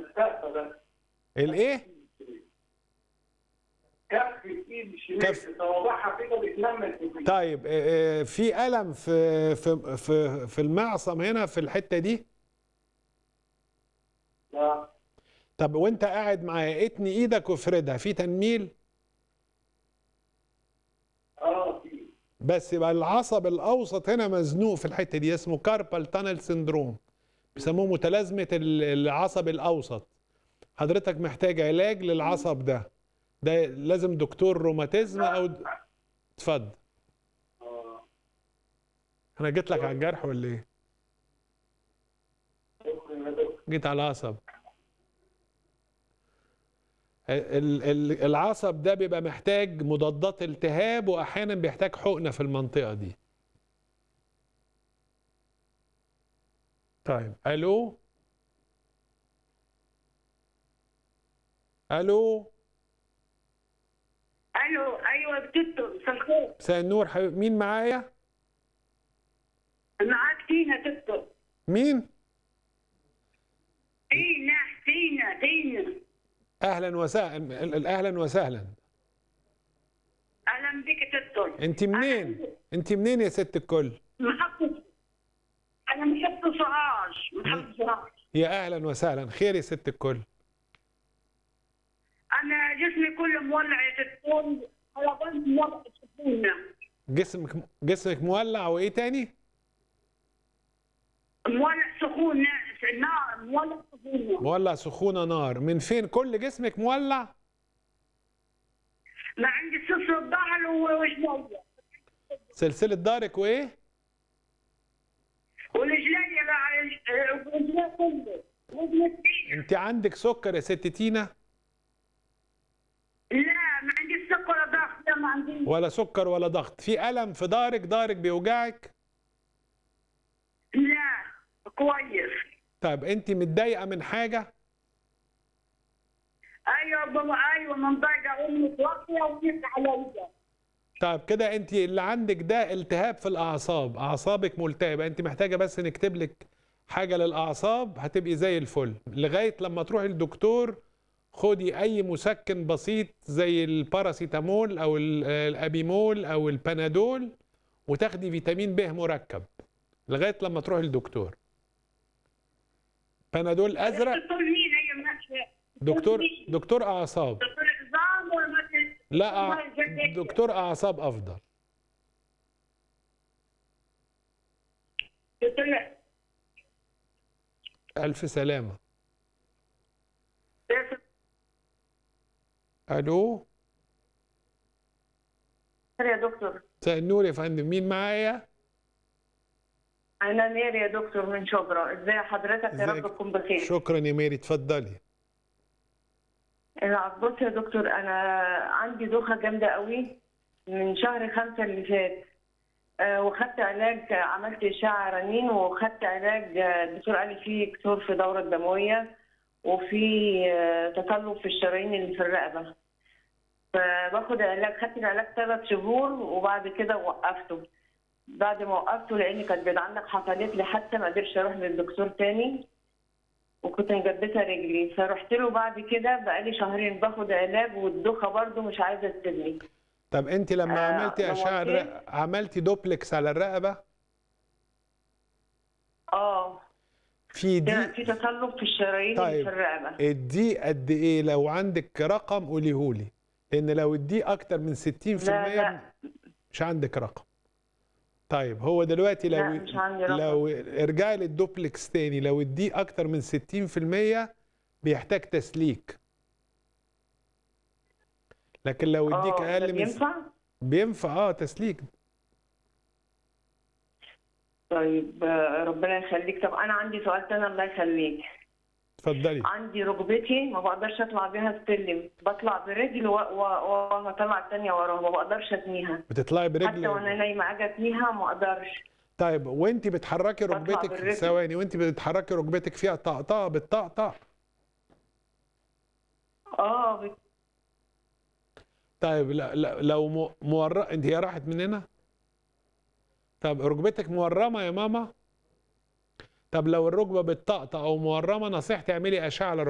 الكفه بس الايه كف الايد الشمال كف. صوابعها كده بتلمس في طيب آه، آه، في الم في في في في المعصم هنا في الحته دي لا طب وانت قاعد معايا اتني ايدك وافردها في تنميل اه في بس يبقى العصب الاوسط هنا مزنوق في الحته دي اسمه كاربال تانل سندروم بيسموه متلازمه ال- العصب الاوسط حضرتك محتاج علاج للعصب ده ده لازم دكتور روماتيزم او د- اتفضل اه انا جيت لك على الجرح ولا ايه شكرا يا دكتور جيت على العصب ال- ال- العصب ده بيبقى محتاج مضادات التهاب واحيانا بيحتاج حقنه في المنطقه دي طيب الو الو الو ايوه دكتور مساء الخير مساء النور حبيب مين معايا معاك تينا دكتور مين تينا تينا تينا اهلا وسهلا اهلا وسهلا اهلا بك دكتور انت منين انت منين يا ست الكل محطة انا محطة سراج محطة سراج يا اهلا وسهلا خير يا ست الكل انا جسمي كله مولع يا دكتور على بنت مولع سخونة جسمك جسمك مولع وايه تاني مولع سخونة نار مولع سخونة مولع سخونة نار من فين كل جسمك مولع ما عندي سفر الظهر وشوية سلسلة دارك وايه ورجلي رجلي كله رجلي كتير. انت عندك سكر يا ست تينا لا ما عندي السكر ولا ضغط لا ما عندي ولا سكر ولا ضغط في ألم في دارك دارك بيوجعك لا كويس طيب انت متضايقة من حاجة ايوه بابا ايوه من ضايقه امي توفي ونفس عليا طيب كده انت اللي عندك ده التهاب في الأعصاب أعصابك ملتهبة انت محتاجة بس نكتب لك حاجة للأعصاب هتبقي زي الفل لغاية لما تروحي للدكتور خدي أي مسكن بسيط زي الباراسيتامول أو ال- الأبيمول أو البنادول وتاخدي فيتامين ب مركب لغاية لما تروحي للدكتور بنادول أزرق دكتور مين هي ماشيه دكتور دكتور أعصاب دكتور عظام ولا مثلا لا أع- دكتور أعصاب أفضل دكتور ألف سلامة ألو يا دكتور مساء النور يا فندم مين معايا؟ انا ميري يا دكتور من شبرا ازاي حضرتك يا ازيك؟ رب تكون بخير شكرا يا ميري اتفضلي لا، بص يا دكتور انا عندي دوخه جامده قوي من شهر خمسة اللي فات آه، وخدت علاج عملت اشعه رنين وخدت علاج آه، الدكتور قال لي فيه كسور في الدوره الدمويه وفي آه، تصلب في الشرايين اللي في الرقبه فباخد علاج خدت العلاج ثلاث شهور وبعد كده وقفته بعد ما وقفته لاني كانت بتعلق حصلت لي حتى ما قدرتش اروح للدكتور تاني وكنت مجبسه رجلي فرحت له بعد كده بقالي شهرين باخد علاج والدوخه برضو مش عايزه تسيبني طب انت لما آه، عملتي اشعه نورتين. الرق- عملتي دوبلكس على الرقبه اه في ده دي في تصلب في الشرايين اللي طيب. في الرقبه الدي قد ايه لو عندك رقم قوليهولي لان لو الدي اكتر من 60% لا لا مش عندك رقم طيب هو دلوقتي لو لا، مش عندي رقم. لو ارجعي للدوبلكس تاني لو الدي اكتر من 60% بيحتاج تسليك لكن لو الديك اه ده اقل من بينفع بينفع اه تسليك طيب آه، ربنا يخليك طب انا عندي سؤال تاني الله يخليك اتفضلي عندي ركبتي ما بقدرش اطلع بيها السلم بطلع برجل و- و- واطلع التانية وراها ما بقدرش اتنيها بتطلعي حتى وانا برجل نايمه اجي اتنيها ما اقدرش طيب وانت بتحركي بطلع ركبتك بالرجل. ثواني وانت بتحركي ركبتك فيها طقطقه بالطقطق اه بت- طيب لا لا لو م- مورمه انت هي راحت من هنا طب ركبتك مورمه يا ماما طب لو الركبه بالطقطقه او مورمه نصيحتي اعملي اشعه على